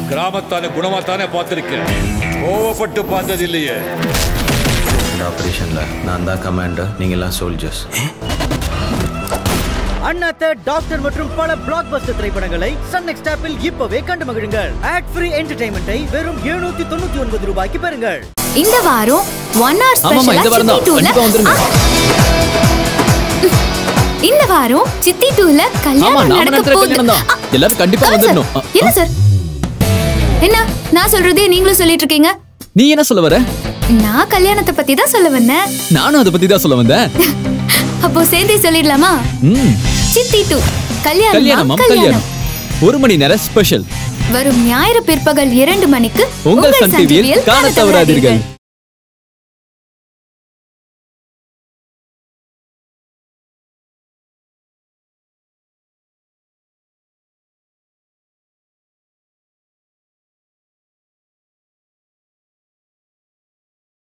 நான் கிராமத்தானே குணமாத்தானே பார்த்திருக்கேன் கோவப்பட்டு பார்த்தது இல்லையே இந்த ஆப்ரேஷன்ல நான் தான் கமாண்டர் நீங்க எல்லாம் சோல்ஜர்ஸ் அண்ணாத்த டாக்டர் மற்றும் பல பிளாக் பஸ்டர் திரைப்படங்களை சன் நெக்ஸ்ட் ஆப்பில் இப்பவே கண்டு மகிழுங்கள் ஆட் ஃப்ரீ என்டர்டைன்மெண்ட்டை வெறும் எழுநூத்தி தொண்ணூத்தி ஒன்பது ரூபாய்க்கு பெறுங்கள் இந்த வாரம் ஒன் ஹவர் ஆமாமா இந்த வாரம் தான் கண்டிப்பா வந்துருங்க இந்த வாரம் சித்தி டூல ஆமா கல்யாணம் நாம நடக்க நடத்துற போகுது கல்யாணம் தான் ஆ, எல்லாரும் கண்டிப்பா ஆ, சார். வந்துடணும் ஆ, இல்ல சார் என்ன நான் சொல்றதே நீங்களும் சொல்லிட்டு இருக்கீங்க நீ என்ன சொல்ல வர நான் கல்யாணத்தை பத்தி தான் சொல்ல வந்தேன் நானும் அதை பத்தி தான் சொல்ல வந்தேன் அப்போ சேர்ந்தே சொல்லிடலாமா ம் சித்தி டூ கல்யாணம் கல்யாணம் கல்யாணம் ஒரு மணி நேரம் ஸ்பெஷல் வரும் ஞாயிறு பிற்பகல் இரண்டு மணிக்கு உங்கள் சன் டிவியில் காண தவறாதீர்கள்